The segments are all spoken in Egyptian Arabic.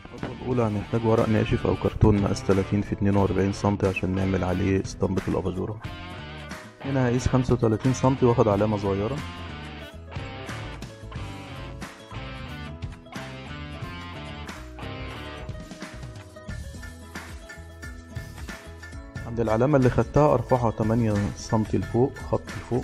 الخطوة الأولى هنحتاج ورق ناشف أو كرتون مقاس 30 في 42 سنتي عشان نعمل عليه اسطمبة الأباجورة هنا هقيس 35 سنتي واخد علامة صغيرة عند العلامة اللي خدتها أرفعها 8 سنتي لفوق خط لفوق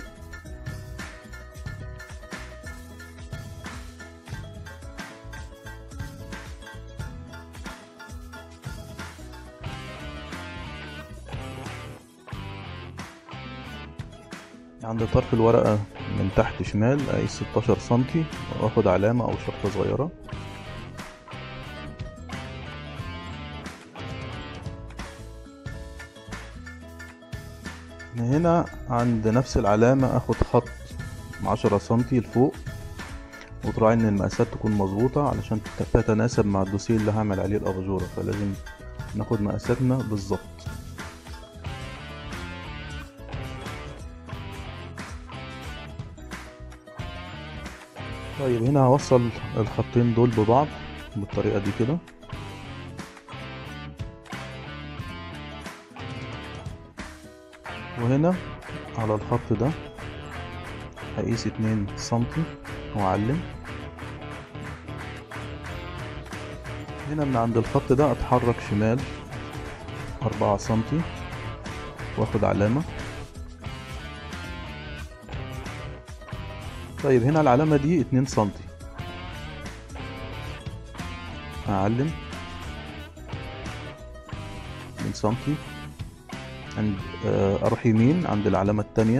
عند طرف الورقة من تحت شمال أقيس 16 سنتي وآخد علامة أو شرطة صغيرة من هنا عند نفس العلامة اخد خط عشرة سنتي لفوق وتراعي ان المقاسات تكون مظبوطة علشان تتناسب مع الدوسيه اللي هعمل عليه الاباجورة فلازم ناخد مقاساتنا بالظبط طيب هنا هوصل الخطين دول ببعض بالطريقة دي كده وهنا على الخط ده هقيس اتنين سنتي واعلم هنا من عند الخط ده اتحرك شمال أربعة سنتي واخد علامة طيب هنا العلامة دي اتنين سنتي أعلم اتنين سنتي عند اروح يمين عند العلامة التانية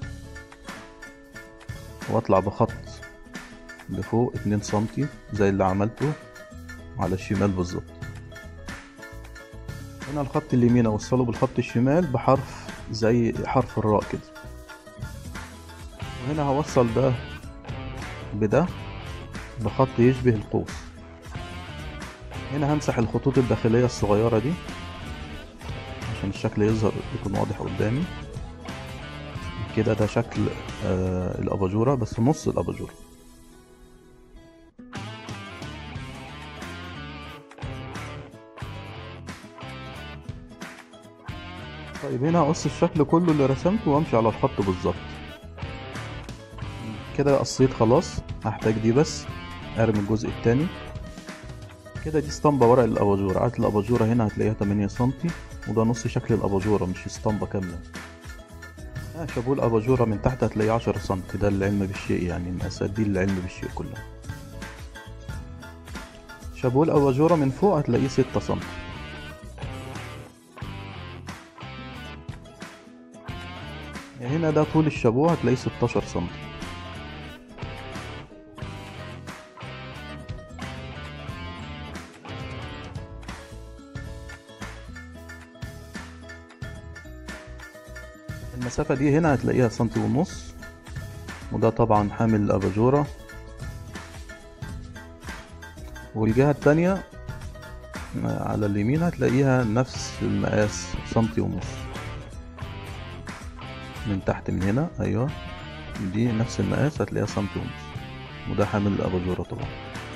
واطلع بخط لفوق اتنين سنتي زي اللي عملته على الشمال بالظبط هنا الخط اليمين اوصله بالخط الشمال بحرف زي حرف الراء كده وهنا هوصل ده بده بخط يشبه القوس هنا همسح الخطوط الداخلية الصغيرة دي عشان الشكل يظهر يكون واضح قدامي كده ده شكل آه الاباجورة بس نص الاباجورة طيب هنا هقص الشكل كله اللي رسمته وامشي على الخط بالظبط كده قصيت خلاص هحتاج دي بس ارمي الجزء التاني كده دي اسطمبة ورق الاباجورة عدد الاباجورة هنا هتلاقيها 8 سنتي وده نص شكل الاباجورة مش اسطمبة كاملة آه شابول الاباجورة من تحت هتلاقيه 10 سنتي ده العلم بالشيء يعني المقاسات دي العلم بالشيء كلها شابول الاباجورة من فوق هتلاقيه 6 سنتي هنا ده طول الشابوه هتلاقيه 16 سنتي المسافة دي هنا هتلاقيها سنتي ونص وده طبعا حامل الأباجورة والجهة التانية على اليمين هتلاقيها نفس المقاس سنتي ونص من تحت من هنا أيوة دي نفس المقاس هتلاقيها سنتي ونص وده حامل الأباجورة طبعا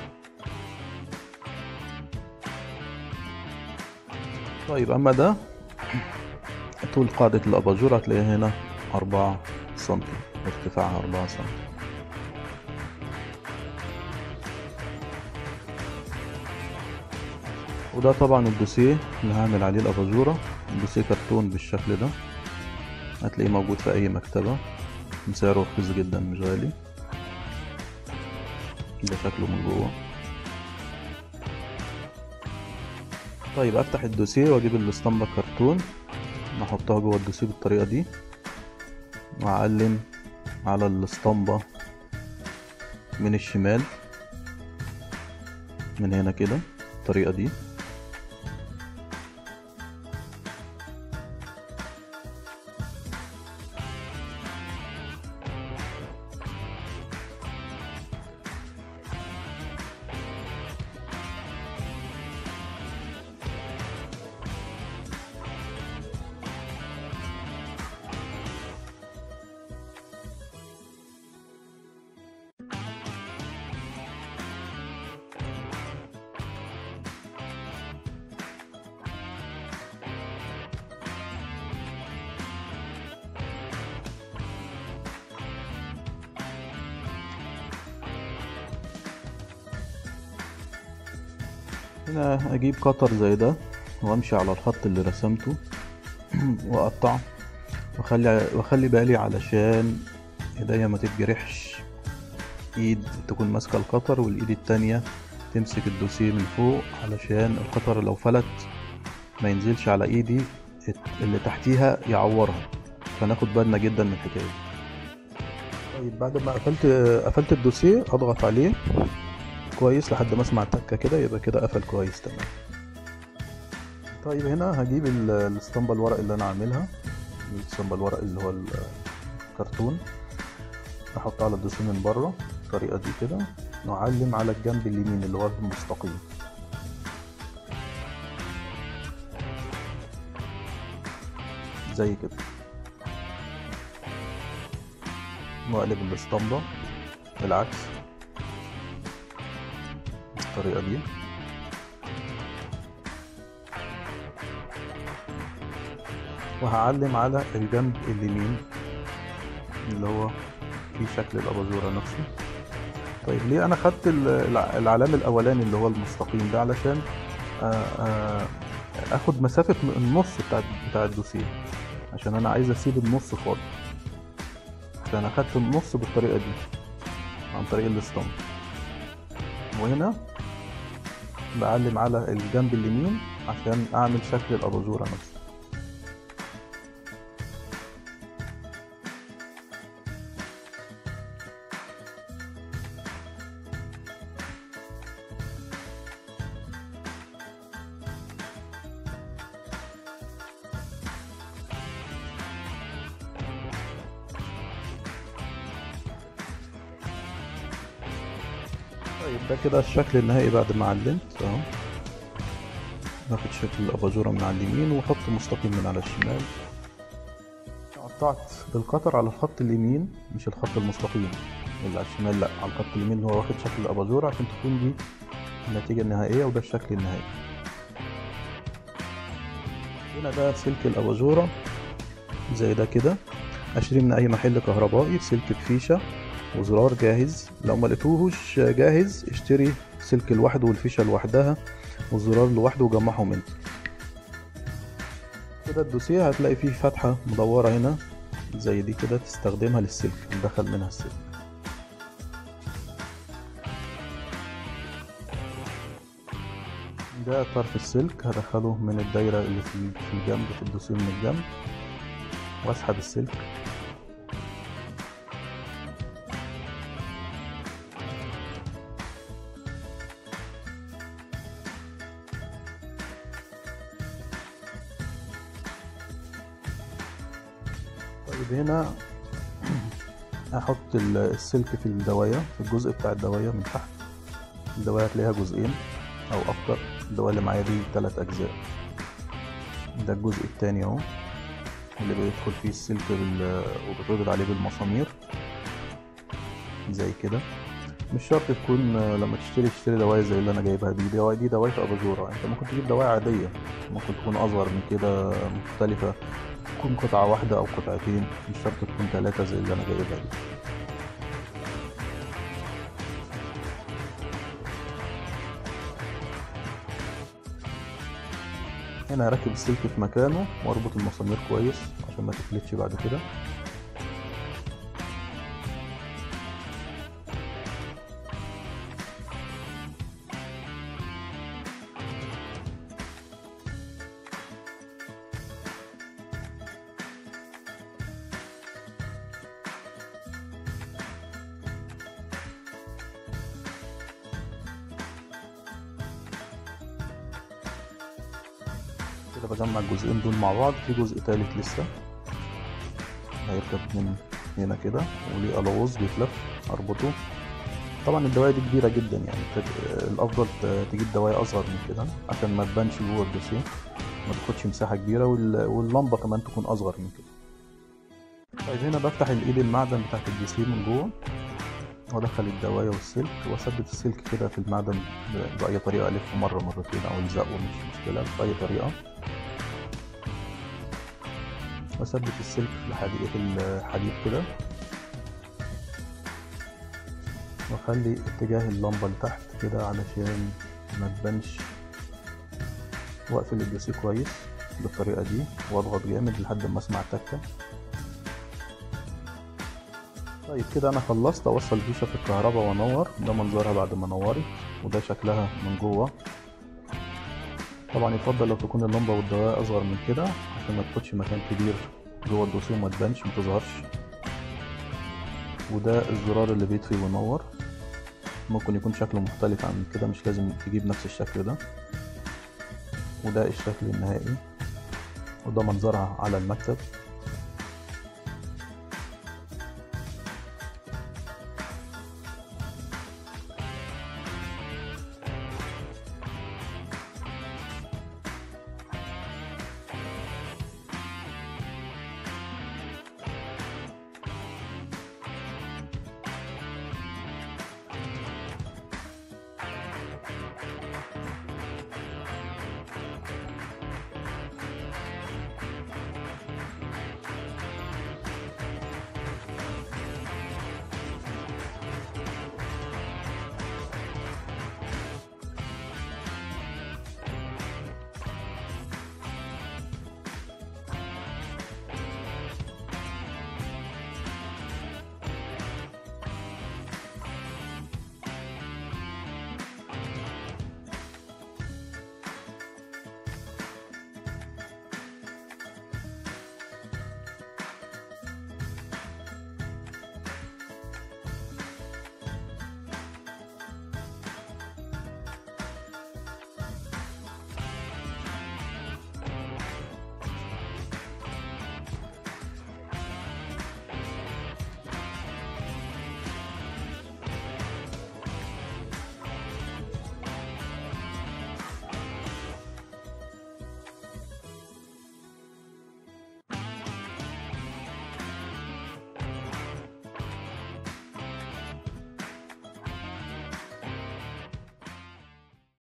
طيب أما ده طول قاعدة الأباجور هتلاقيها هنا أربعة سنتي ارتفاعها أربعة سنتي وده طبعا الدوسيه اللي هعمل عليه الأباجورة دوسيه كرتون بالشكل ده هتلاقيه موجود في أي مكتبة سعره رخيص جدا مش غالي ده شكله من جوه طيب افتح الدوسيه واجيب الاسطمبة كرتون نحطها جوه الدوسيه بالطريقة دي واعلم على الاسطمبة من الشمال من هنا كده بالطريقة دي هنا اجيب قطر زي ده وامشي على الخط اللي رسمته واقطع واخلي واخلي بالي علشان ايديا ما تتجرحش ايد تكون ماسكه القطر والايد التانية تمسك الدوسيه من فوق علشان القطر لو فلت ما ينزلش على ايدي اللي تحتيها يعورها فناخد بالنا جدا من الحكايه دي طيب بعد ما قفلت قفلت الدوسيه اضغط عليه كويس لحد ما اسمع تكه كده يبقى كده قفل كويس تمام طيب هنا هجيب الاسطمبه الورق اللي انا عاملها الاسطمبه الورق اللي هو الكرتون احطها على الدوسيه من بره بالطريقه دي كده واعلم على الجنب اليمين اللي هو المستقيم زي كده واقلب الاسطمبة بالعكس بالطريقة دي وهعلم على الجنب اليمين اللي هو في شكل الاباجورة نفسه طيب ليه انا خدت العلام الاولاني اللي هو المستقيم ده علشان اخد مسافة النص بتاع بتاع الدوسيه عشان انا عايز اسيب النص فاضي فانا خدت النص بالطريقة دي عن طريق الاسطمب وهنا بعلم على الجنب اليمين عشان اعمل شكل الاباجورة نفسه طيب ده كده الشكل النهائي بعد ما علمت اهو ناخد شكل الاباجوره من على اليمين واحط مستقيم من على الشمال قطعت بالقطر على الخط اليمين مش الخط المستقيم اللي على الشمال لا على الخط اليمين اللي هو واخد شكل الاباجوره عشان تكون دي النتيجه النهائيه وده الشكل النهائي هنا ده سلك الاباجوره زي ده كده اشتري من اي محل كهربائي سلك بفيشه وزرار جاهز لو ما لقيتوهوش جاهز اشتري سلك لوحده والفيشه لوحدها والزرار لوحده وجمعهم انت كده الدوسيه هتلاقي فيه فتحة مدورة هنا زي دي كده تستخدمها للسلك ندخل منها السلك ده طرف السلك هدخله من الدايرة اللي في الجنب في الدوسيه من الجنب واسحب السلك طيب هنا هحط السلك في الدواية في الجزء بتاع الدواية من تحت الدواية هتلاقيها جزئين أو أكتر الدواية اللي معايا دي تلات أجزاء ده الجزء التاني أهو اللي بيدخل فيه السلك بال... وبتربط عليه بالمسامير زي كده مش شرط تكون لما تشتري تشتري دواية زي اللي أنا جايبها دي دواية دي دواية أباجورة أنت ممكن تجيب دواية عادية ممكن تكون أصغر من كده مختلفة تكون قطعة واحدة أو قطعتين مش شرط تكون ثلاثة زي اللي أنا جايبها دي هنا هركب السلك في مكانه واربط المسامير كويس عشان ما تفلتش بعد كده كده بجمع الجزئين دول مع بعض في جزء تالت لسه هيركب من هنا كده وليه قلاوظ بيتلف اربطه طبعا الدواية دي كبيرة جدا يعني الافضل تجيب دواية اصغر من كده عشان ما تبانش جوه الدوسيه ما تاخدش مساحة كبيرة واللمبة كمان تكون اصغر من كده طيب هنا بفتح الايد المعدن بتاعت الدوسيه من جوه وادخل الدواية والسلك واثبت السلك كده في المعدن بأي طريقة الف مرة مرتين او الزقه مش مشكلة بأي طريقة واثبت السلك في حديقة الحديد كده واخلي اتجاه اللمبة لتحت كده علشان ما تبانش واقفل البي كويس بالطريقة دي واضغط جامد لحد ما اسمع تكة طيب كده انا خلصت اوصل فيشة في الكهرباء وانور ده منظرها بعد ما نورت وده شكلها من جوه طبعا يفضل لو تكون اللمبة والدواء اصغر من كده عشان ما تاخدش مكان كبير جوه الدوسيه وما تبانش ما تظهرش وده الزرار اللي بيطفي وينور ممكن يكون شكله مختلف عن كده مش لازم تجيب نفس الشكل ده وده الشكل النهائي وده منظرها على المكتب